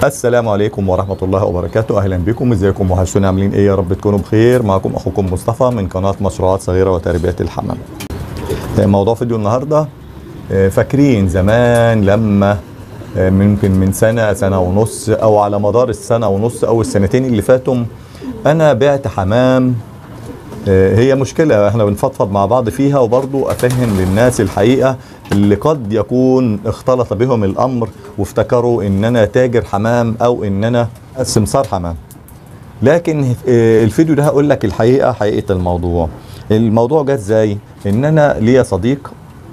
السلام عليكم ورحمة الله وبركاته أهلا بكم ازيكم وحشتونا عاملين ايه يا رب تكونوا بخير معكم أخوكم مصطفى من قناة مشروعات صغيرة وتربية الحمام موضوع فيديو النهاردة آه، فاكرين زمان لما آه، ممكن من سنة سنة ونص أو على مدار السنة ونص أو السنتين اللي فاتوا أنا بعت حمام آه، هي مشكلة احنا بنفضفض مع بعض فيها وبرضو افهم للناس الحقيقة اللي قد يكون اختلط بهم الامر وافتكروا ان انا تاجر حمام او ان انا سمسار حمام لكن آه، الفيديو ده هقول لك الحقيقة حقيقة الموضوع الموضوع جه ازاي ان انا ليا صديق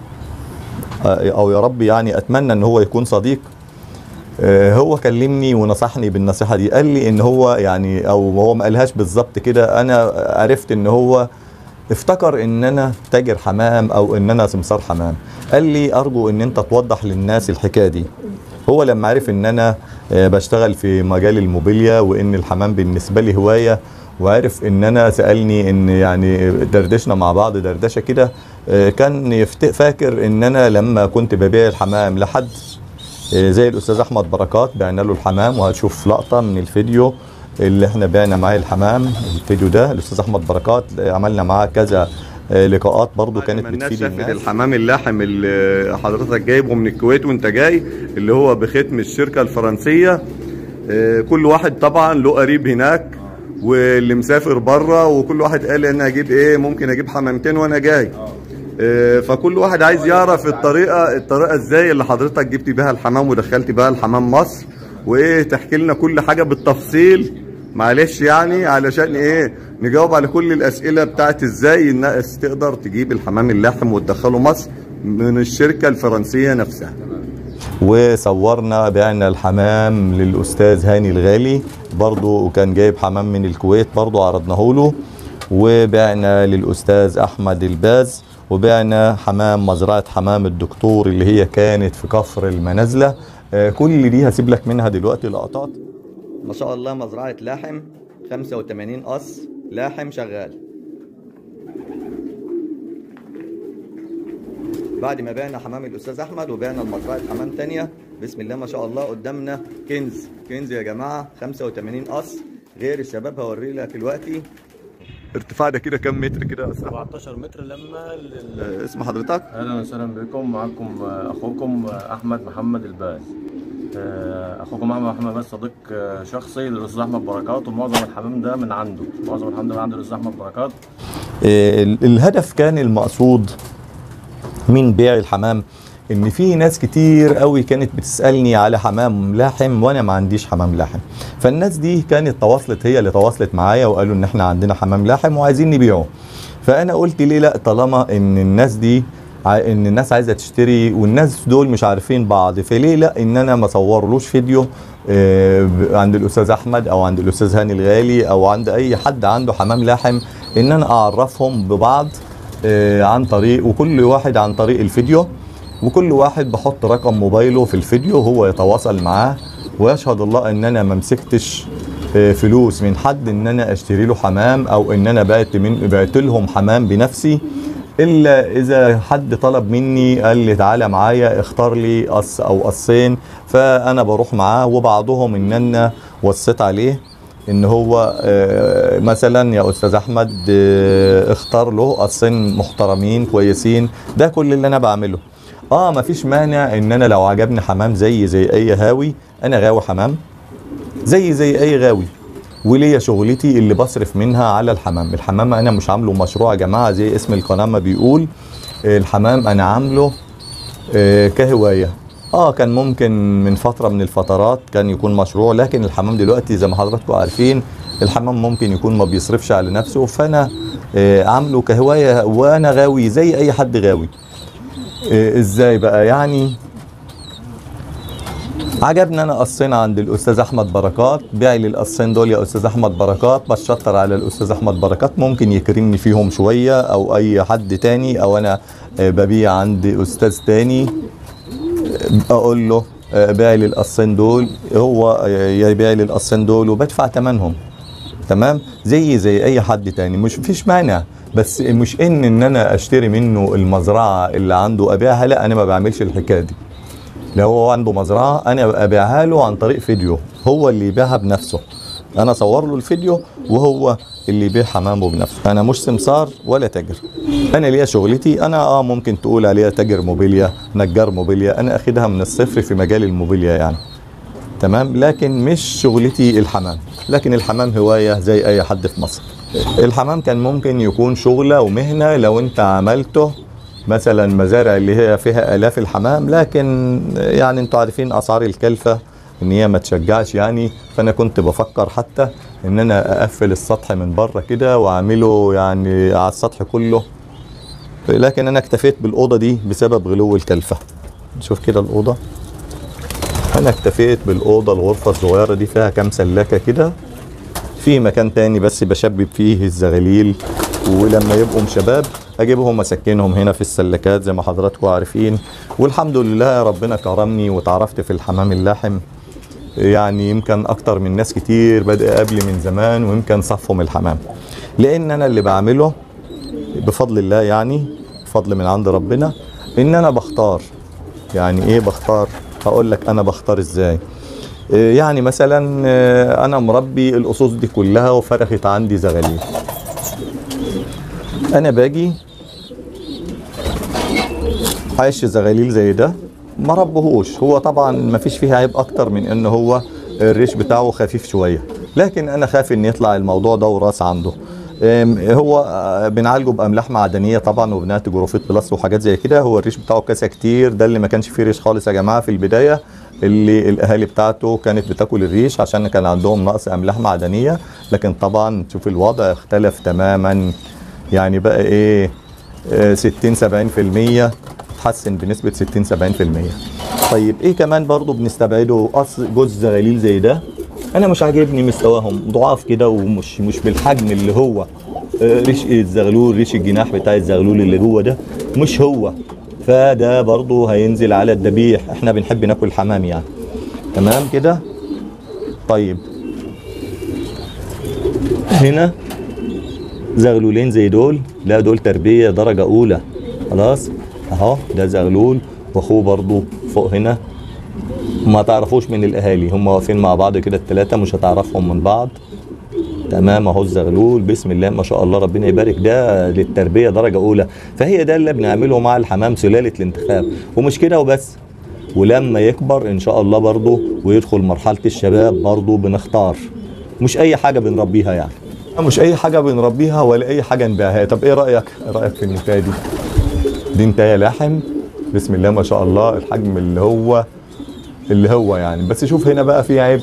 آه، او يا رب يعني اتمنى ان هو يكون صديق آه، هو كلمني ونصحني بالنصيحه دي قال لي ان هو يعني او هو ما قالهاش بالظبط كده انا عرفت ان هو افتكر ان انا تاجر حمام او ان انا سمسار حمام قال لي ارجو ان انت توضح للناس الحكايه دي هو لما عرف ان انا آه، بشتغل في مجال الموبيليا وان الحمام بالنسبه لي هوايه وعرف ان انا سالني ان يعني دردشنا مع بعض دردشه كده آه، كان يفت- فاكر ان انا لما كنت ببيع الحمام لحد آه، زي الاستاذ احمد بركات بعنا له الحمام وهتشوف لقطه من الفيديو اللي احنا بعنا معاه الحمام الفيديو ده الاستاذ احمد بركات آه، عملنا معاه كذا آه، لقاءات برضو كانت بتفيد الناس الحمام اللاحم اللي حضرتك جايبه من الكويت وانت جاي اللي هو بختم الشركه الفرنسيه آه، كل واحد طبعا له قريب هناك واللي مسافر بره وكل واحد قال انا اجيب ايه ممكن اجيب حمامتين وانا جاي آه، فكل واحد عايز يعرف الطريقه الطريقه ازاي اللي حضرتك جبت بيها الحمام ودخلت بيها الحمام مصر وايه تحكي لنا كل حاجه بالتفصيل معلش يعني علشان ايه نجاوب على كل الاسئله بتاعت ازاي الناس تقدر تجيب الحمام اللاحم وتدخله مصر من الشركه الفرنسيه نفسها وصورنا بعنا الحمام للاستاذ هاني الغالي برضو كان جايب حمام من الكويت برضو عرضناه له وبعنا للاستاذ احمد الباز وبعنا حمام مزرعه حمام الدكتور اللي هي كانت في كفر المنازله آه، كل دي هسيب لك منها دلوقتي لقطات ما شاء الله مزرعه لاحم 85 قص لاحم شغال بعد ما بعنا حمام الاستاذ احمد وبعنا المزرعه حمام تانية بسم الله ما شاء الله قدامنا كنز كنز يا جماعه 85 قص غير الشباب هوري لك دلوقتي ارتفاع ده كده كام متر كده يا أستاذ أحمد؟ 17 متر لما لل... آه، اسم حضرتك اهلا وسهلا بكم معكم آه، اخوكم آه، احمد محمد الباز آه، اخوكم احمد محمد الباز صديق آه، شخصي للاستاذ احمد بركات ومعظم الحمام ده من عنده معظم الحمام ده من عند الاستاذ احمد بركات آه، ال- الهدف كان المقصود من بيع الحمام ان في ناس كتير قوي كانت بتسالني على حمام لاحم وانا ما عنديش حمام لاحم فالناس دي كانت تواصلت هي اللي تواصلت معايا وقالوا ان احنا عندنا حمام لاحم وعايزين نبيعه فانا قلت ليه لا طالما ان الناس دي ع- ان الناس عايزه تشتري والناس دول مش عارفين بعض فليه لا ان انا ما اصورلوش فيديو آه، ب- عند الاستاذ احمد او عند الاستاذ هاني الغالي او عند اي حد عنده حمام لاحم ان انا اعرفهم ببعض آه، عن طريق وكل واحد عن طريق الفيديو وكل واحد بحط رقم موبايله في الفيديو هو يتواصل معاه ويشهد الله ان انا ما مسكتش آه، فلوس من حد ان انا اشتري له حمام او ان انا بعت من بعت لهم حمام بنفسي الا اذا حد طلب مني قال لي تعالى معايا اختار لي قص او قصين فانا بروح معاه وبعضهم ان انا وصيت عليه ان هو آه، مثلا يا استاذ احمد آه، اختار له قصين محترمين كويسين ده كل اللي انا بعمله اه مفيش مانع ان انا لو عجبني حمام زي زي اي هاوي انا غاوي حمام زي زي اي غاوي وليا شغلتي اللي بصرف منها على الحمام الحمام انا مش عامله مشروع يا جماعه زي اسم القناه ما بيقول آه، الحمام انا عامله آه، كهوايه اه كان ممكن من فتره من الفترات كان يكون مشروع لكن الحمام دلوقتي زي ما حضراتكم عارفين الحمام ممكن يكون ما بيصرفش على نفسه فانا آه، عامله كهوايه وانا غاوي زي اي حد غاوي آه، ازاي بقى يعني عجبني انا قصين عند الاستاذ احمد بركات بيع لي القصين دول يا استاذ احمد بركات بشطر على الاستاذ احمد بركات ممكن يكرمني فيهم شويه او اي حد تاني او انا آه، ببيع عند استاذ تاني آه، اقول له آه، بيع لي القصين دول هو آه، يبيع لي القصين دول وبدفع ثمنهم تمام زي زي اي حد تاني مش فيش مانع بس مش ان ان انا اشتري منه المزرعه اللي عنده ابيعها لا انا ما بعملش الحكايه دي لو هو عنده مزرعه انا ابيعها له عن طريق فيديو هو اللي يبيعها بنفسه انا صور له الفيديو وهو اللي يبيع حمامه بنفسه انا مش سمسار ولا تاجر انا ليا شغلتي انا اه ممكن تقول عليها تاجر موبيليا نجار موبيليا انا اخدها من الصفر في مجال الموبيليا يعني تمام لكن مش شغلتي الحمام لكن الحمام هواية زي اي حد في مصر الحمام كان ممكن يكون شغلة ومهنة لو انت عملته مثلا مزارع اللي هي فيها الاف الحمام لكن يعني انتوا عارفين اسعار الكلفة ان هي ما تشجعش يعني فانا كنت بفكر حتى ان انا اقفل السطح من بره كده واعمله يعني على السطح كله لكن انا اكتفيت بالاوضه دي بسبب غلو الكلفه نشوف كده الاوضه انا اكتفيت بالاوضه الغرفه الصغيره دي فيها كام سلاكه كده في مكان تاني بس بشبب فيه الزغاليل ولما يبقوا شباب اجيبهم اسكنهم هنا في السلكات زي ما حضراتكم عارفين والحمد لله ربنا كرمني وتعرفت في الحمام اللاحم يعني يمكن اكتر من ناس كتير بدأ قبلي من زمان ويمكن صفهم الحمام لان انا اللي بعمله بفضل الله يعني بفضل من عند ربنا ان انا بختار يعني ايه بختار هقول لك انا بختار ازاي إيه يعني مثلا آه، انا مربي الاسس دي كلها وفرخت عندي زغاليل انا باجي عايش زغاليل زي ده ما ربهوش هو طبعا ما فيش فيها عيب اكتر من ان هو الريش بتاعه خفيف شويه لكن انا خايف ان يطلع الموضوع ده وراث عنده أم، هو آه، بنعالجه باملاح معدنيه طبعا وبنات جروفيت بلس وحاجات زي كده هو الريش بتاعه كاسه كتير ده اللي ما كانش فيه ريش خالص يا جماعه في البدايه اللي الاهالي بتاعته كانت بتاكل الريش عشان كان عندهم نقص املاح معدنيه لكن طبعا تشوف الوضع اختلف تماما يعني بقى ايه آه، 60 70% اتحسن بنسبه 60 70% طيب ايه كمان برضو بنستبعده قص جوز زغاليل زي ده انا مش عاجبني مستواهم ضعاف كده ومش مش بالحجم اللي هو آه، ريش الزغلول ريش الجناح بتاع الزغلول اللي جوه ده مش هو فده برضو هينزل على الذبيح احنا بنحب ناكل حمام يعني تمام كده طيب هنا زغلولين زي دول لا دول تربية درجة أولى خلاص أهو ده زغلول وأخوه برضو فوق هنا ما تعرفوش من الأهالي هم واقفين مع بعض كده التلاتة مش هتعرفهم من بعض تمام اهو الزغلول بسم الله ما شاء الله ربنا يبارك ده للتربيه درجه اولى فهي ده اللي بنعمله مع الحمام سلاله الانتخاب ومش كده وبس ولما يكبر ان شاء الله برضه ويدخل مرحله الشباب برضه بنختار مش اي حاجه بنربيها يعني مش اي حاجه بنربيها ولا اي حاجه نبيعها طب ايه رايك ايه رايك في النتايه دي دي نتايه لحم بسم الله ما شاء الله الحجم اللي هو اللي هو يعني بس شوف هنا بقى في عيب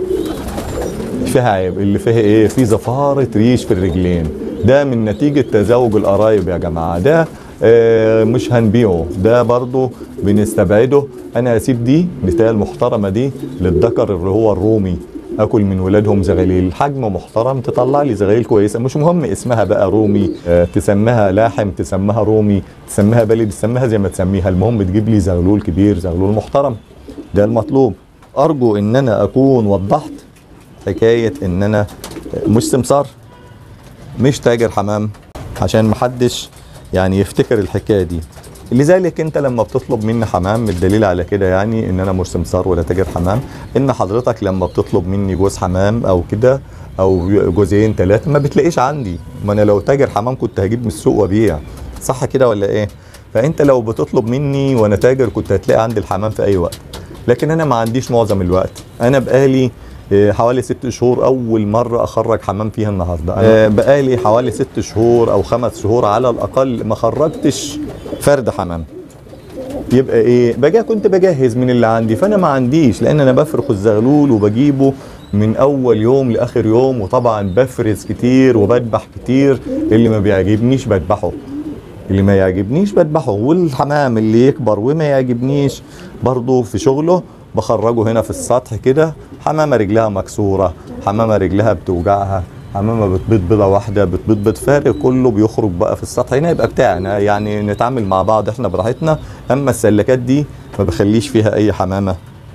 فيها عيب اللي فيها ايه في زفارة ريش في الرجلين ده من نتيجة تزاوج القرايب يا جماعة ده آه مش هنبيعه ده برضو بنستبعده انا هسيب دي النتاية المحترمة دي للذكر اللي هو الرومي اكل من ولادهم زغاليل حجم محترم تطلع لي زغاليل كويسه مش مهم اسمها بقى رومي آه تسميها لاحم تسميها رومي تسميها بلد تسميها زي ما تسميها المهم تجيب لي زغلول كبير زغلول محترم ده المطلوب ارجو ان انا اكون وضحت حكايه ان انا مش سمسار مش تاجر حمام عشان محدش يعني يفتكر الحكايه دي لذلك انت لما بتطلب مني حمام الدليل على كده يعني ان انا مش سمسار ولا تاجر حمام ان حضرتك لما بتطلب مني جوز حمام او كده او جوزين ثلاثه ما بتلاقيش عندي ما انا لو تاجر حمام كنت هجيب من السوق وابيع صح كده ولا ايه فانت لو بتطلب مني وانا تاجر كنت هتلاقي عندي الحمام في اي وقت لكن انا ما عنديش معظم الوقت انا بقالي إيه، حوالي ست شهور اول مره اخرج حمام فيها النهارده أنا بقالي حوالي ست شهور او خمس شهور على الاقل ما خرجتش فرد حمام يبقى ايه بجا كنت بجهز من اللي عندي فانا ما عنديش لان انا بفرخ الزغلول وبجيبه من اول يوم لاخر يوم وطبعا بفرز كتير وبذبح كتير اللي ما بيعجبنيش بذبحه اللي ما يعجبنيش بذبحه والحمام اللي يكبر وما يعجبنيش برضه في شغله بخرجه هنا في السطح كده حمامه رجلها مكسوره حمامه رجلها بتوجعها حمامه بتبيض بيضه واحده بتبيض بيض فارغ كله بيخرج بقى في السطح هنا يبقى بتاعنا يعني نتعامل مع بعض احنا براحتنا اما السلكات دي ما بخليش فيها اي حمامه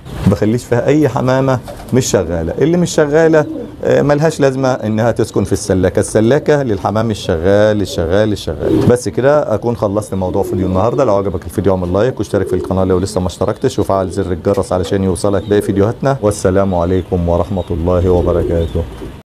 بخليش فيها اي حمامه مش شغاله اللي مش شغاله آه، ملهاش لازمه انها تسكن في السلاكه السلاكه للحمام الشغال الشغال الشغال بس كده اكون خلصت موضوع فيديو النهارده لو عجبك الفيديو اعمل لايك واشترك في القناه لو لسه ما اشتركتش وفعل زر الجرس علشان يوصلك باقي فيديوهاتنا والسلام عليكم ورحمه الله وبركاته